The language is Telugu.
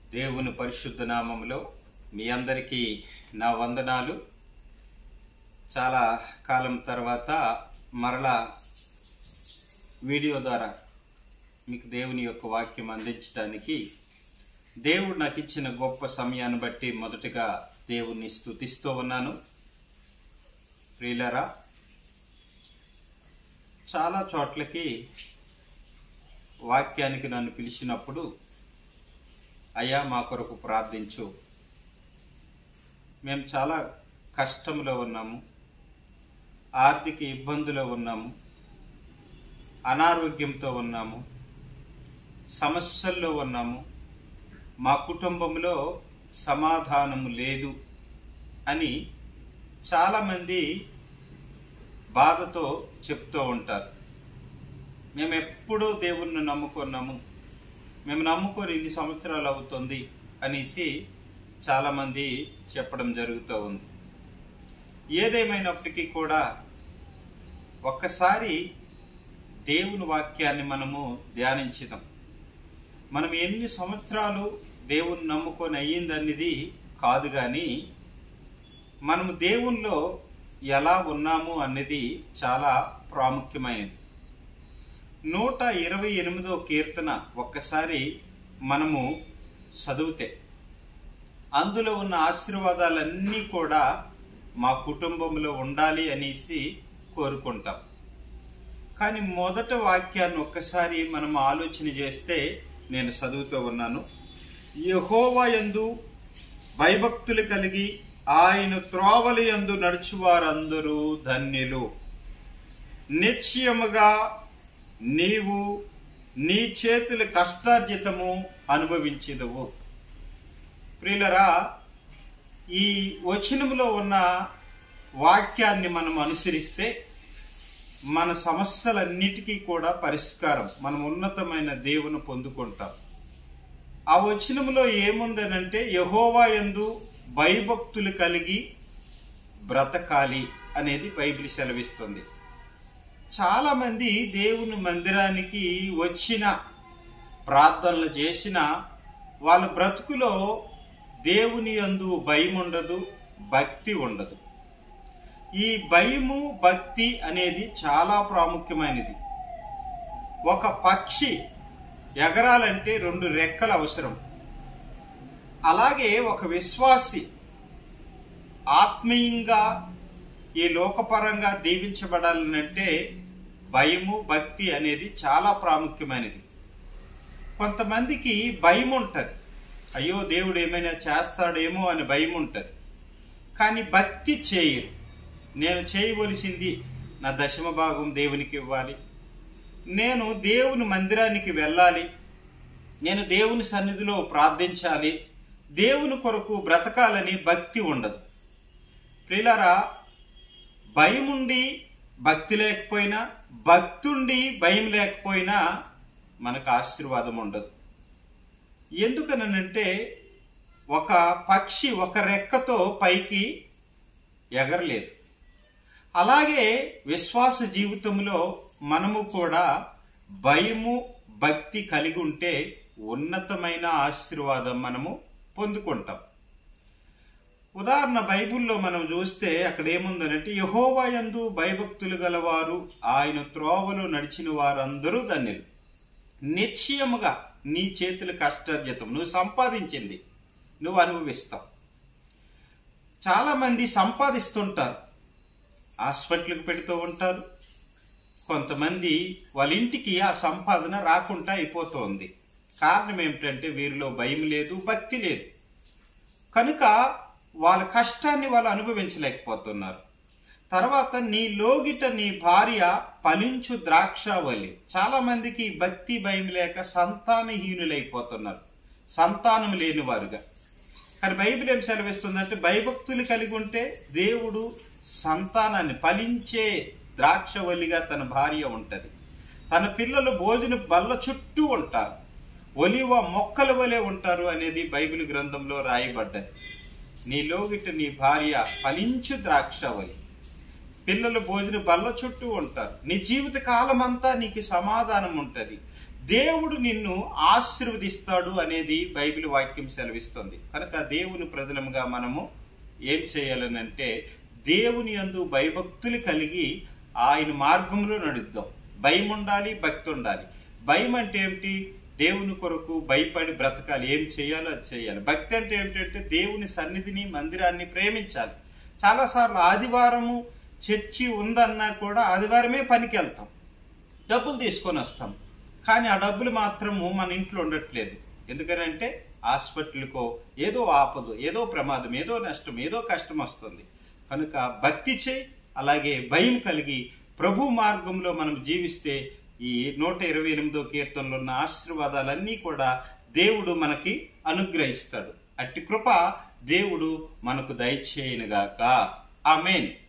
దేవుని పరిశుద్ధ నామములో మీ అందరికీ నా వందనాలు చాలా కాలం తర్వాత మరలా వీడియో ద్వారా మీకు దేవుని యొక్క వాక్యం అందించడానికి దేవుడు నాకు ఇచ్చిన గొప్ప సమయాన్ని బట్టి మొదటగా దేవుణ్ణి స్తుతిస్తూ ఉన్నాను ప్రియులరా చాలా చోట్లకి వాక్యానికి నన్ను పిలిచినప్పుడు అయ్యా మా కొరకు ప్రార్థించు మేము చాలా కష్టంలో ఉన్నాము ఆర్థిక ఇబ్బందులో ఉన్నాము అనారోగ్యంతో ఉన్నాము సమస్యల్లో ఉన్నాము మా కుటుంబంలో సమాధానము లేదు అని చాలామంది బాధతో చెప్తూ ఉంటారు మేము ఎప్పుడూ దేవుణ్ణి నమ్ముకున్నాము మేము నమ్ముకొని ఇన్ని సంవత్సరాలు అవుతుంది అనేసి చాలామంది చెప్పడం జరుగుతూ ఉంది ఏదేమైనప్పటికీ కూడా ఒక్కసారి దేవుని వాక్యాన్ని మనము ధ్యానించుదాం మనం ఎన్ని సంవత్సరాలు దేవుని నమ్ముకొని అయ్యిందనేది కాదు కానీ మనము దేవునిలో ఎలా ఉన్నాము అన్నది చాలా ప్రాముఖ్యమైనది నూట ఇరవై ఎనిమిదో కీర్తన ఒక్కసారి మనము చదివితే అందులో ఉన్న ఆశీర్వాదాలన్నీ కూడా మా కుటుంబంలో ఉండాలి అనేసి కోరుకుంటాం కానీ మొదట వాక్యాన్ని ఒక్కసారి మనం ఆలోచన చేస్తే నేను చదువుతూ ఉన్నాను యహోవా యందు భయభక్తులు కలిగి ఆయన త్రోవలి యందు నడుచువారందరూ ధన్యులు నిశ్చయముగా నీవు నీ చేతుల కష్టార్జితము అనుభవించదువు ప్రియులరా ఈ వచనములో ఉన్న వాక్యాన్ని మనం అనుసరిస్తే మన సమస్యలన్నిటికీ కూడా పరిష్కారం మనం ఉన్నతమైన దేవుని పొందుకుంటాం ఆ వచనములో ఏముందనంటే యహోవా యందు భయభక్తులు కలిగి బ్రతకాలి అనేది బైబిల్ సెలవిస్తుంది చాలా మంది దేవుని మందిరానికి వచ్చిన ప్రార్థనలు చేసిన వాళ్ళ బ్రతుకులో దేవుని యందు భయం ఉండదు భక్తి ఉండదు ఈ భయము భక్తి అనేది చాలా ప్రాముఖ్యమైనది ఒక పక్షి ఎగరాలంటే రెండు రెక్కలు అవసరం అలాగే ఒక విశ్వాసి ఆత్మీయంగా ఈ లోకపరంగా దీవించబడాలనంటే భయము భక్తి అనేది చాలా ప్రాముఖ్యమైనది కొంతమందికి భయం ఉంటుంది అయ్యో దేవుడు ఏమైనా చేస్తాడేమో అని భయం ఉంటుంది కానీ భక్తి చేయరు నేను చేయవలసింది నా దశమ భాగం దేవునికి ఇవ్వాలి నేను దేవుని మందిరానికి వెళ్ళాలి నేను దేవుని సన్నిధిలో ప్రార్థించాలి దేవుని కొరకు బ్రతకాలని భక్తి ఉండదు ప్రియులారా భయముండి భక్తి లేకపోయినా భక్తుండి భయం లేకపోయినా మనకు ఆశీర్వాదం ఉండదు ఎందుకనంటే ఒక పక్షి ఒక రెక్కతో పైకి ఎగరలేదు అలాగే విశ్వాస జీవితంలో మనము కూడా భయము భక్తి కలిగి ఉంటే ఉన్నతమైన ఆశీర్వాదం మనము పొందుకుంటాం ఉదాహరణ బైబిల్లో మనం చూస్తే అక్కడ ఏముందనంటే యహోవాయందు భయభక్తులు గలవారు ఆయన త్రోవలో నడిచిన వారందరూ ధన్యులు నిశ్చయముగా నీ చేతుల కష్టార్జితం నువ్వు సంపాదించింది నువ్వు అనుభవిస్తావు చాలా మంది సంపాదిస్తుంటారు హాస్పిటల్కి పెడుతూ ఉంటారు కొంతమంది వాళ్ళ ఇంటికి ఆ సంపాదన రాకుండా అయిపోతుంది కారణం ఏమిటంటే వీరిలో భయం లేదు భక్తి లేదు కనుక వాళ్ళ కష్టాన్ని వాళ్ళు అనుభవించలేకపోతున్నారు తర్వాత నీ లోగిట నీ భార్య ఫలించు ద్రాక్షావళి చాలా మందికి భక్తి భయం లేక సంతానహీనులైపోతున్నారు సంతానం లేనివారుగా కానీ బైబిల్ ఏం సెలవిస్తుందంటే భయభక్తులు కలిగి ఉంటే దేవుడు సంతానాన్ని ఫలించే ద్రాక్షవల్లిగా తన భార్య ఉంటది తన పిల్లలు భోజన బల్ల చుట్టూ ఉంటారు ఒలివ మొక్కల వలె ఉంటారు అనేది బైబిల్ గ్రంథంలో రాయబడ్డది నీ లోగిట నీ భార్య ఫలించు ద్రాక్షవలి పిల్లలు భోజన బల్ల చుట్టూ ఉంటారు నీ జీవిత కాలం అంతా నీకు సమాధానం ఉంటుంది దేవుడు నిన్ను ఆశీర్వదిస్తాడు అనేది బైబిల్ వాక్యం సెలవిస్తుంది కనుక దేవుని ప్రజలముగా మనము ఏం చేయాలనంటే దేవుని యందు భయభక్తులు కలిగి ఆయన మార్గంలో నడుద్దాం భయం ఉండాలి భక్తి ఉండాలి భయం అంటే ఏమిటి దేవుని కొరకు భయపడి బ్రతకాలి ఏం చేయాలో అది చేయాలి భక్తి అంటే ఏమిటంటే దేవుని సన్నిధిని మందిరాన్ని ప్రేమించాలి చాలాసార్లు ఆదివారము చర్చి ఉందన్నా కూడా ఆదివారమే పనికి వెళ్తాం డబ్బులు తీసుకొని వస్తాం కానీ ఆ డబ్బులు మాత్రము మన ఇంట్లో ఉండట్లేదు ఎందుకనంటే హాస్పిటల్కో ఏదో ఆపదు ఏదో ప్రమాదం ఏదో నష్టం ఏదో కష్టం వస్తుంది కనుక భక్తి చేయి అలాగే భయం కలిగి ప్రభు మార్గంలో మనం జీవిస్తే ఈ నూట ఇరవై ఎనిమిదో కీర్తనలో ఉన్న ఆశీర్వాదాలన్నీ కూడా దేవుడు మనకి అనుగ్రహిస్తాడు అట్టి కృప దేవుడు మనకు దయచేయనుగాక ఆమెన్